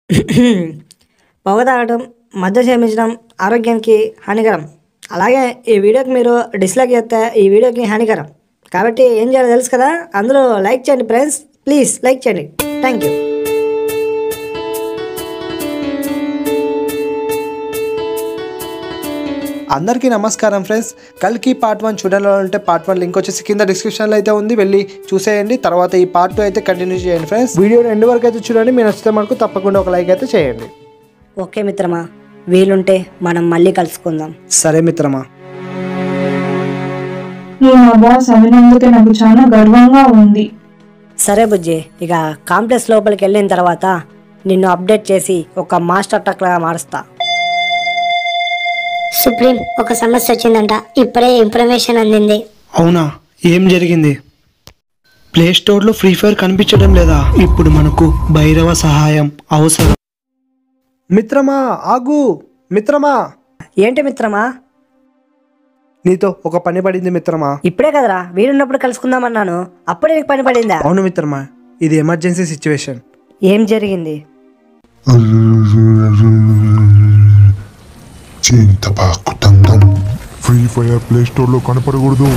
పొగ తాగడం మద్య సేవించడం ఆరోగ్యానికి హానికరం అలాగే ఈ వీడియోకి మీరు డిస్లైక్ చేస్తే ఈ వీడియోకి హానికరం కాబట్టి ఏం చేయాలో తెలుసు కదా అందులో లైక్ చేయండి ఫ్రెండ్స్ ప్లీజ్ లైక్ చేయండి థ్యాంక్ యూ అందరికీ నమస్కారం ఫ్రెండ్స్ కల్కి పార్ట్ వన్ చూడాలంటే పార్ట్ వన్ లింక్ వచ్చేసి కింద డిస్క్రిప్షన్లో అయితే ఉంది వెళ్ళి చూసేయండి తర్వాత ఈ పార్ట్ టూ అయితే కంటిన్యూ చేయండి ఫ్రెండ్స్ వీడియో ఎండ్ వరకు అయితే చూడండి మీరు నచ్చితే మనకు తప్పకుండా ఒక లైక్ అయితే చేయండి ఓకే మిత్రమా వీలుంటే మనం మళ్ళీ కలుసుకుందాం సరే మిత్రమా నువ్వు నా బాస్ అయినందుకే నాకు చాలా గర్వంగా ఉంది సరే బుజ్జి ఇక కాంప్లెక్స్ లోపలికి వెళ్ళిన తర్వాత నిన్ను అప్డేట్ చేసి ఒక మాస్టర్ టక్లాగా మారుస్తా సుప్రీం ఒక సమస్య వచ్చిందంట ఇప్పుడే ఇన్ఫర్మేషన్ అందింది అవునా ఏం జరిగింది ప్లే స్టోర్లో ఫ్రీ ఫైర్ కనిపించడం లేదా ఇప్పుడు మనకు భైరవ సహాయం అవసరం మిత్రమా ఆగు మిత్రమా ఏంటి మిత్రమా నీతో ఒక పని పడింది మిత్రమా ఇప్పుడే కదరా వీలున్నప్పుడు కలుసుకుందామన్నాను అప్పుడే నీకు పని పడిందా అవును మిత్రమా ఇది ఎమర్జెన్సీ సిచ్యువేషన్ ఏం జరిగింది చింతపాకుతందం ఫ్రీ ఫైర్ ప్లే స్టోర్ లో కనపడకూడదు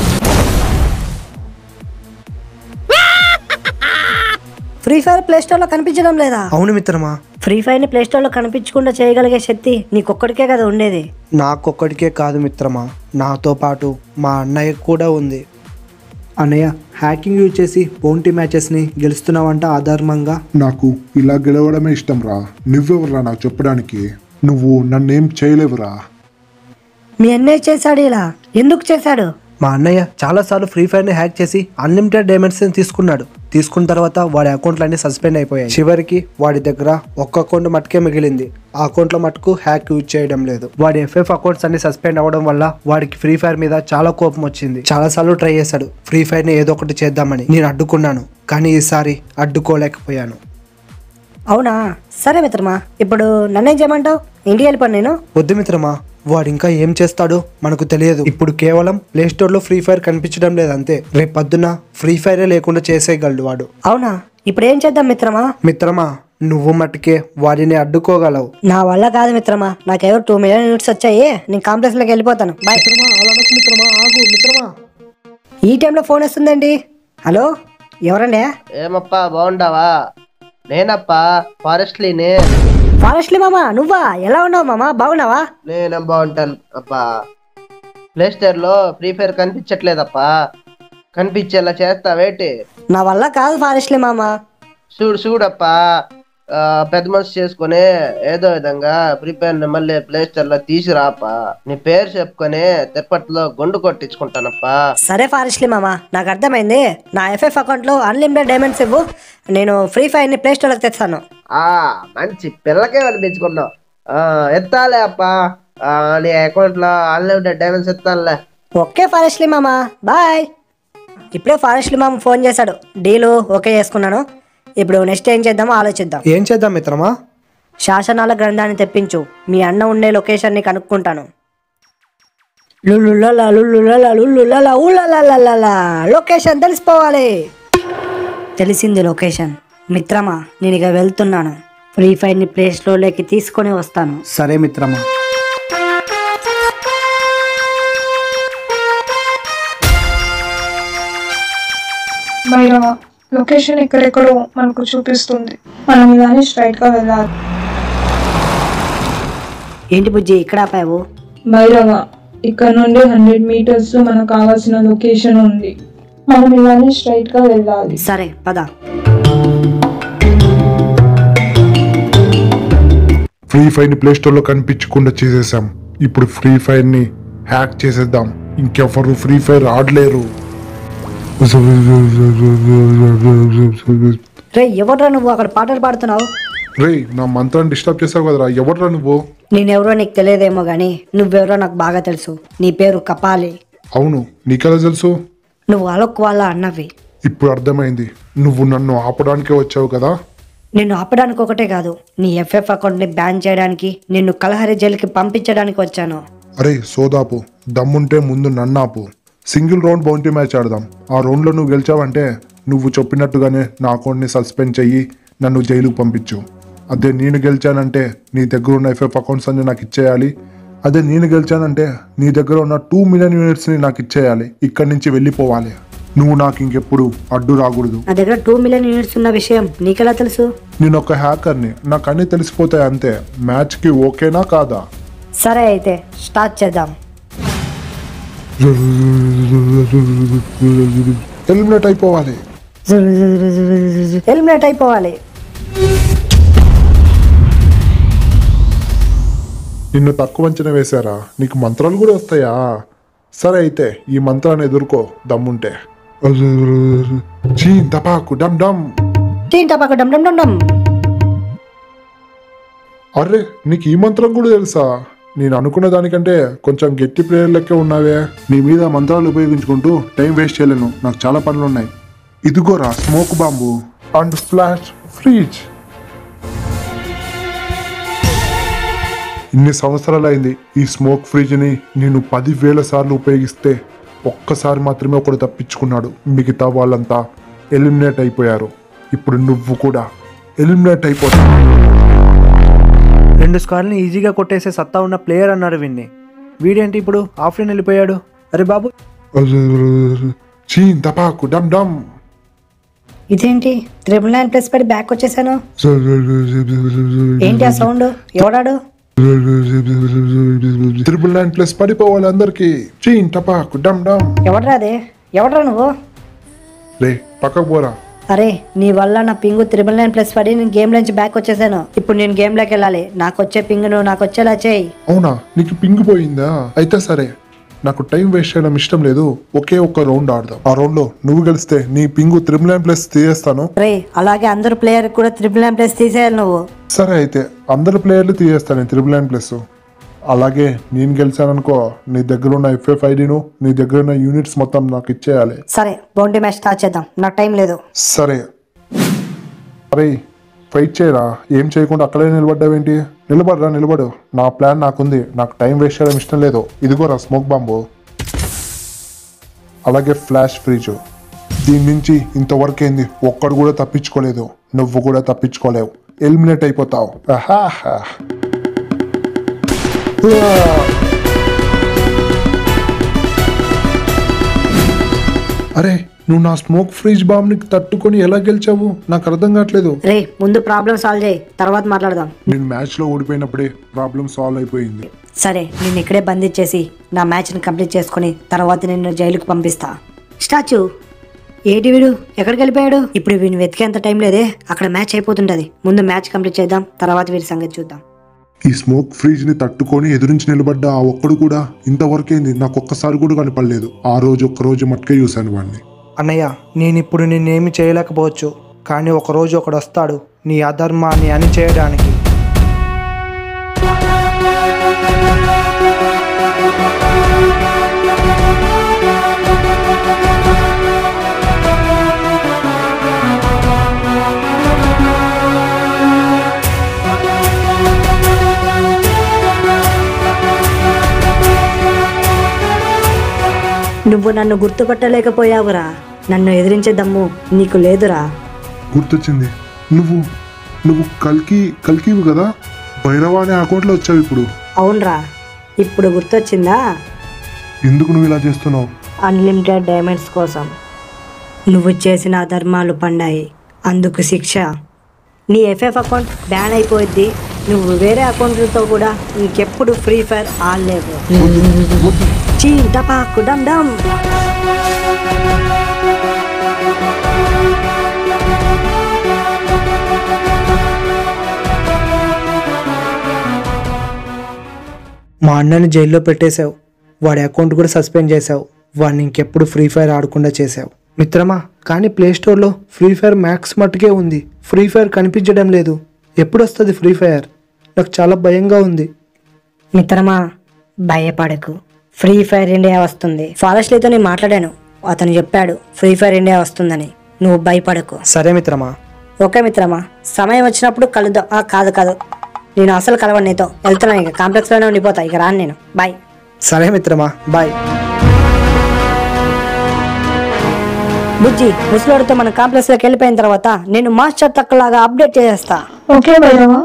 ఫ్రీ ఫైర్ ప్లే స్టోర్ లో కనిపించడం లేదా అవును మిత్రమా ఫ్రీ ఫైర్ ని ప్లే స్టోర్ లో కనిపించకుండా చేయగలిగే శక్తి నీకొక్కడికే కదా ఉండేది నాకొక్కడికే కాదు మిత్రమా నాతో పాటు మా అన్నయ్య కూడా ఉంది అన్నయ్య హ్యాకింగ్ యూజ్ చేసి బౌంటీ మ్యాచెస్ని గెలుస్తున్నావంట ఆధార్మంగా నాకు ఇలా గెలవడమే ఇష్టం రా నువ్వెవరా నాకు చెప్పడానికి నువ్వు నన్నేం చేయలేవురా మీ అన్నయ్య చేశాడు ఇలా ఎందుకు చేశాడు మా అన్నయ్య చాలాసార్లు ఫ్రీ ఫైర్ని హ్యాక్ చేసి అన్లిమిటెడ్ డైమండ్స్ని తీసుకున్నాడు తీసుకున్న తర్వాత వాడి అకౌంట్లన్నీ సస్పెండ్ అయిపోయాయి చివరికి వాడి దగ్గర ఒక్క అకౌంట్ మట్టుకే మిగిలింది ఆ అకౌంట్లో మటుకు హ్యాక్ యూజ్ చేయడం లేదు వాడి ఎఫ్ఎఫ్ అకౌంట్స్ అన్ని సస్పెండ్ అవ్వడం వల్ల వాడికి ఫ్రీ ఫైర్ మీద చాలా కోపం వచ్చింది చాలాసార్లు ట్రై చేశాడు ఫ్రీ ఫైర్ని ఏదో ఒకటి చేద్దామని నేను అడ్డుకున్నాను కానీ ఈసారి అడ్డుకోలేకపోయాను అవునా సరే మిత్రమా ఇప్పుడు నన్నేం చేయమంటావు ఇంటికి వెళ్ళిపోను నేను వద్దు మిత్రమా వాడు ఇంకా ఏం చేస్తాడో మనకు తెలియదు ఇప్పుడు కేవలం ప్లే స్టోర్ లో ఫ్రీ ఫైర్ కనిపించడం లేదు అంతే రేపు పొద్దున ఫ్రీ ఫైరే లేకుండా చేసేయగలడు వాడు అవునా ఇప్పుడు ఏం చేద్దాం మిత్రమా మిత్రమా నువ్వు మట్టుకే వాడిని అడ్డుకోగలవు నా వల్ల కాదు మిత్రమా నాకేదో టూ మిలియన్ యూనిట్స్ వచ్చాయి నేను కాంప్లెక్స్ లోకి వెళ్ళిపోతాను బాయ్ మిత్రమా ఆగు మిత్రమా ఈ టైంలో ఫోన్ వస్తుందండి హలో ఎవరండి ఏమప్పా బాగుండావా నేనప్పా ఫారెస్ట్లీని ఫారెస్ట్లీ మామా నువ్వా ఎలా ఉన్నావు మామా బాగున్నావా నేనేం బాగుంటాను అప్పా ప్లే స్టోర్ లో ఫ్రీ ఫైర్ కనిపించట్లేదప్పా కనిపించేలా చేస్తావేటి నా వల్ల కాదు ఫారెస్ట్లీ మామా చూడు చూడప్పా ఆ, పెద్ద మనసు చేసుకొని ఏదో విధంగా ఫ్రీ ఫైర్ ని మళ్ళీ ప్లే స్టోర్ లో తీసిరాపా నీ పేరు చెప్పుకొని తిరుపతిలో గుండు కొట్టించుకుంటానప్పా సరే ఫారెస్ట్లీ మామా నాకు అర్థమైంది నా ఎఫ్ఎఫ్ అకౌంట్లో అన్లిమిటెడ్ డైమండ్స్ ఇవ్వు నేను ఫ్రీ ఫైర్ని ప్లే స్టోర్లోకి తెస్తాను ఆ మంచి పిల్లకే అనిపించుకున్నావు ఆ, ఎత్తాలే అప్పా ఆ, నీ అకౌంట్ లో అన్లిమిటెడ్ డైమండ్స్ ఎత్తానులే ఓకే ఫారెస్ట్లీ మామా బాయ్ ఇప్పుడే ఫారెస్ట్లీ మామ ఫోన్ చేశాడు డీలు ఓకే చేసుకున్నాను ఇప్పుడు నెక్స్ట్ ఏం చేద్దామో ఆలోచిద్దాం ఏం చేద్దాం మిత్రమా శాసనాల గ్రంథాన్ని తెప్పించు మీ అన్న ఉండే లొకేషన్ని కనుక్కుంటాను లుల్లులల లుల్లులల లుల్లులల ఊలలలలల. లొకేషన్ తెలిసిపోవాలి తెలిసింది లొకేషన్ మిత్రమా నేను ఇక వెళ్తున్నాను ఫ్రీ ఫైర్ని ప్లే స్టోర్లోకి తీసుకొని వస్తాను సరే మిత్రమా భైరవ లొకేషన్ ఎక్కడెక్కడో మనకు చూపిస్తుంది మనం ఇలానే స్ట్రైట్ గా వెళ్ళాలి ఏంటి బుజ్జి ఇక్కడ ఆపావు భైరవ ఇక్కడ నుండి హండ్రెడ్ మీటర్స్ లో మనకు కావాల్సిన లొకేషన్ ఉంది మనం ఇలానే స్ట్రైట్ గా వెళ్ళాలి సరే పద ఫ్రీ ఫైర్ ని ప్లే స్టోర్ లో కనిపించకుండా చేసేసాం ఇప్పుడు ఫ్రీ ఫైర్ ని హ్యాక్ చేసేద్దాం ఇంకెవరు ఫ్రీ ఫైర్ ఆడలేరు రే ఎవర్రా నువ్వు అక్కడ పాటలు పాడుతున్నావు రే నా మంత్రాన్ని డిస్టర్బ్ చేసావు కదరా ఎవడరా నువ్వు నేనెవరో నీకు తెలియదేమో కానీ నువ్వెవరో నాకు బాగా తెలుసు నీ పేరు కపాలి అవును నీకెలా తెలుసు నువ్వు అలోక్ వాళ్ళ అన్నవి ఇప్పుడు అర్థమైంది నువ్వు నన్ను ఆపడానికే వచ్చావు కదా నిన్ను ఆపడానికి ఒకటే కాదు నీ ఎఫ్ఎఫ్ అకౌంట్ని బ్యాన్ చేయడానికి నిన్ను కలహరి జైలుకి పంపించడానికి వచ్చాను అరే సోదాపు దమ్ముంటే ముందు నన్నాపు సింగిల్ రౌండ్ బౌంటీ మ్యాచ్ ఆడదాం ఆ రౌండ్లో నువ్వు గెలిచావంటే నువ్వు చెప్పినట్టుగానే నా అకౌంట్ని సస్పెండ్ చెయ్యి నన్ను జైలుకు పంపించు అదే నేను గెలిచానంటే నీ దగ్గర ఉన్న ఎఫ్ఎఫ్ అకౌంట్స్ అన్ని నాకు ఇచ్చేయాలి అదే నేను గెలిచానంటే నీ దగ్గర ఉన్న టూ మిలియన్ యూనిట్స్ని నాకు ఇచ్చేయాలి ఇక్కడి నుంచి వెళ్ళిపోవాలి నువ్వు నాకు ఇంకెప్పుడు అడ్డు రాకూడదు నా దగ్గర టూ మిలియన్ యూనిట్స్ ఉన్న విషయం నీకెలా తెలుసు నేను ఒక హ్యాకర్ని నాకు అన్ని తెలిసిపోతాయి అంతే మ్యాచ్కి ఓకేనా కాదా సరే అయితే స్టార్ట్ చేద్దాం ఎలిమినేట్ అయిపోవాలి ఎలిమినేట్ అయిపోవాలి నిన్ను తక్కువ అంచనా వేశారా నీకు మంత్రాలు కూడా వస్తాయా సరే అయితే ఈ మంత్రాన్ని ఎదుర్కో దమ్ముంటే చీ దపాకు డమ్ డమ్ టీన్ టపాకు డమ్ డమ్ డమ్ డమ్ అరే నీకు ఈ మంత్రం కూడా తెలుసా నేను అనుకున్న దానికంటే కొంచెం గట్టి ప్లేయర్ లెక్కే ఉన్నావే నీ మీద మంత్రాలు ఉపయోగించుకుంటూ టైం వేస్ట్ చేయలేను నాకు చాలా పనులు ఉన్నాయి ఇదిగోరా smoke bomb and splash freeze ఇన్ని సంవత్సరాలు అయింది ఈ స్మోక్ ఫ్రిడ్జ్ని నేను పదివేల సార్లు ఉపయోగిస్తే ఒక్కసారి మాత్రమే ఒకడు తప్పించుకున్నాడు మిగతా వాళ్ళంతా ఎలిమినేట్ అయిపోయారు ఇప్పుడు నువ్వు కూడా ఎలిమినేట్ అయిపోతావు రెండు స్కార్ని ఈజీగా కొట్టేసే సత్తా ఉన్న ప్లేయర్ అన్నారు విన్ని వీడేంటి ఇప్పుడు ఆఫ్లైన్ వెళ్ళిపోయాడు అరే బాబు చీ దపాకు డమ్ డమ్ ఇదేంటి త్రిబుల్ నైన్ ప్లస్ పడి బ్యాక్ వచ్చేసాను ఏంటి ఆ సౌండ్ ఎవడాడు త్రిబుల్ నైన్ ప్లస్ పడిపోవాలి అందరికి చీ టపాకు డమ్ డమ్ ఎవడరా అదే ఎవడరా నువ్వు రే పక్కకు పోరా అరే నీ వల్ల నా పింగు త్రిబుల్ నైన్ ప్లస్ పడి నేను గేమ్ నుంచి బ్యాక్ వచ్చేసాను ఇప్పుడు నేను గేమ్ లోకి వెళ్ళాలి నాకు వచ్చే పింగ్ నువ్వు నాకు వచ్చేలా చేయి అవునా నీకు పింగ్ పోయిందా అయితే సరే నాకు టైం వేస్ట్ చేయడం ఇష్టం లేదు ఒకే ఒక్క రౌండ్ ఆడదాం ఆ రౌండ్ లో నువ్వు గెలిస్తే నీ పింగు త్రిబుల్ నైన్ ప్లస్ తీయేస్తాను రే అలాగే అందరు ప్లేయర్ కూడా త్రిబుల్ నైన్ ప్లస్ తీసేయాలి నువ్వు సరే అయితే అందరు ప్లేయర్లు తీయేస్తాను త్రిబుల్ నైన్ ప్లస్ అలాగే నేను గెలిచాననుకో నీ దగ్గర ఉన్న ఎఫ్ఎఫ్ ఐడిను నీ దగ్గర ఉన్న యూనిట్స్ మొత్తం నాకు ఇచ్చేయాలి సరే బౌండరీ మ్యాచ్ స్టార్ట్ చేద్దాం నాకు టైం లేదు సరే అరే ఫైట్ చేయరా ఏం చేయకుండా అక్కడే నిలబడ్డావేంటి నిలబడరా నిలబడు నా ప్లాన్ నాకుంది నాకు టైం వేస్ట్ చేయడం ఇష్టం లేదు ఇదిగోరా స్మోక్ బాంబు అలాగే ఫ్లాష్ ఫ్రీజ్ దీని నుంచి ఇంతవరకు ఏంది ఒక్కడు కూడా తప్పించుకోలేదు నువ్వు కూడా తప్పించుకోలేవు ఎలిమినేట్ అయిపోతావు ఆహాహా. ఉవ్వా. అరే నువ్వు నా స్మోక్ ఫ్రీజ్ బాంబ్ని తట్టుకొని ఎలా గెలిచావు నాకు అర్థం కావట్లేదు రే ముందు ప్రాబ్లం సాల్వ్ చేయి తర్వాత మాట్లాడదాం నేను మ్యాచ్ లో ఓడిపోయినప్పుడే ప్రాబ్లం సాల్వ్ అయిపోయింది సరే నేను ఇక్కడే బంధించేసి నా మ్యాచ్ని కంప్లీట్ చేసుకుని తర్వాత నిన్ను జైలుకి పంపిస్తా స్టాచ్యూ ఏంటి వీడు ఎక్కడికి వెళ్ళిపోయాడు ఇప్పుడు వీడిని వెతికేంత టైం లేదే అక్కడ మ్యాచ్ అయిపోతుంటది ముందు మ్యాచ్ కంప్లీట్ చేద్దాం తర్వాత వీడి సంగతి చూద్దాం ఈ స్మోక్ ఫ్రీజ్ ని తట్టుకొని ఎదురించి నిలబడ్డ ఆ ఒక్కడు కూడా ఇంతవరకేంది నాకు ఒక్కసారి కూడా కనపడలేదు ఆ రోజు ఒక్క రోజు మట్టుకే చూశాను వాడిని అన్నయ్య నేను ఇప్పుడు నిన్నేమి చేయలేకపోవచ్చు కానీ ఒకరోజు ఒకడు వస్తాడు నీ అధర్మాన్ని అని చేయడానికి నువ్వు నన్ను గుర్తుపట్టలేకపోయావురా నన్ను ఎదిరించే దమ్ము నీకు లేదురా గుర్తొచ్చింది నువ్వు నువ్వు కల్కి కల్కివి కదా భైరవ అనే అకౌంట్లో వచ్చావు ఇప్పుడు అవునరా ఇప్పుడు గుర్తొచ్చిందా ఎందుకు నువ్వు ఇలా చేస్తున్నావు అన్లిమిటెడ్ డైమండ్స్ కోసం నువ్వు చేసిన అధర్మాలు పండాయి అందుకు శిక్ష నీ ఎఫ్ఎఫ్ అకౌంట్ బ్యాన్ అయిపోయింది నువ్వు వేరే అకౌంట్లతో కూడా ఇంకెప్పుడు ఫ్రీ ఫైర్ ఆడలేవు చీ టపాకు డమ్ డమ్ మా అన్నని జైల్లో పెట్టేశావు వాడి అకౌంట్ కూడా సస్పెండ్ చేశావు వాడిని ఇంకెప్పుడు ఫ్రీ ఫైర్ ఆడకుండా చేశావు మిత్రమా కానీ ప్లే స్టోర్లో ఫ్రీ ఫైర్ మ్యాక్స్ మట్టుకే ఉంది ఫ్రీ ఫైర్ కనిపించడం లేదు ఎప్పుడు వస్తుంది ఫ్రీ ఫైర్ నాకు చాలా భయంగా ఉంది మిత్రమా భయపడకు ఫ్రీ ఫైర్ ఇండియా వస్తుంది ఫారెస్ట్లీతో నేను మాట్లాడాను అతను చెప్పాడు ఫ్రీ ఫైర్ ఇండియా వస్తుందని నువ్వు భయపడకు సరే మిత్రమా ఓకే మిత్రమా సమయం వచ్చినప్పుడు కలుద్దాం ఆ, కాదు కాదు నేను అసలు కలవను నీతో వెళ్తున్నాను ఇక కాంప్లెక్స్లోనే ఉండిపోతా ఇక రాను నేను బాయ్ సరే మిత్రమా బాయ్ బుజ్జి ముసలోడితో మన కాంప్లెక్స్ లోకి వెళ్ళిపోయిన తర్వాత నేను మాస్టర్ తక్కువలాగా అప్డేట్ చేసేస్తా okay Bhairava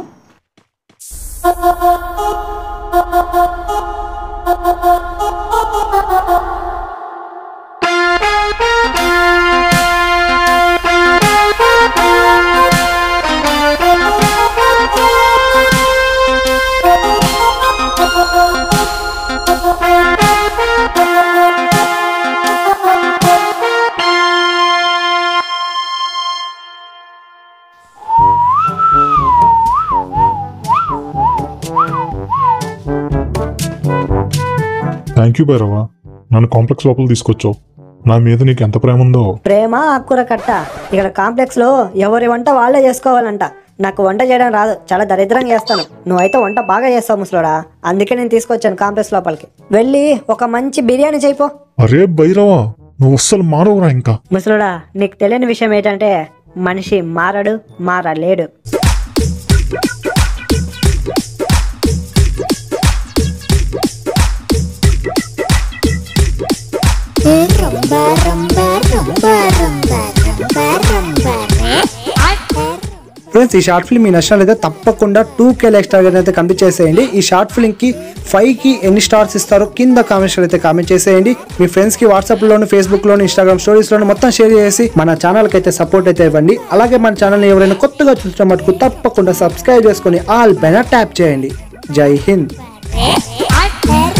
thank you Bhairava నన్ను కాంప్లెక్స్ లోపల తీసుకొచ్చావు నా మీద నీకు ఎంత ప్రేమ ఉందో ప్రేమ ఆకుర కట్ట ఇక్కడ కాంప్లెక్స్ లో ఎవరి వంట వాళ్ళే చేసుకోవాలంట నాకు వంట చేయడం రాదు చాలా దరిద్రంగా చేస్తాను నువ్వైతే వంట బాగా చేస్తావు ముసలోడా అందుకే నేను తీసుకొచ్చాను కాంప్లెక్స్ లోపలికి వెళ్ళి ఒక మంచి బిర్యానీ చేయిపో అరే భైరవ నువ్వు అస్సలు మారవురా ఇంకా ముసలోడా నీకు తెలియని విషయం ఏంటంటే మనిషి మారడు మారలేడు ఫ్రెండ్స్ ఈ షార్ట్ ఫిల్మ్ మీ నచ్చినట్లయితే తప్పకుండా టూ కే లైక్ స్టార్ అయితే కంప్లీట్ చేసేయండి ఈ షార్ట్ ఫిల్మ్ కి ఫైవ్ కి ఎన్ని స్టార్స్ ఇస్తారో కింద కామెంట్స్ అయితే కామెంట్ చేసేయండి మీ ఫ్రెండ్స్ కి వాట్సాప్ లోను ఫేస్బుక్ లోను ఇన్స్టాగ్రామ్ స్టోరీస్ లోను మొత్తం షేర్ చేసి మన ఛానల్ కి అయితే సపోర్ట్ అయితే ఇవ్వండి అలాగే మన ఛానల్ ఎవరైనా కొత్తగా చూసిన మటుకు తప్పకుండా సబ్స్క్రైబ్ చేసుకొని ఆల్ పైన ట్యాప్ చేయండి జై హింద్ I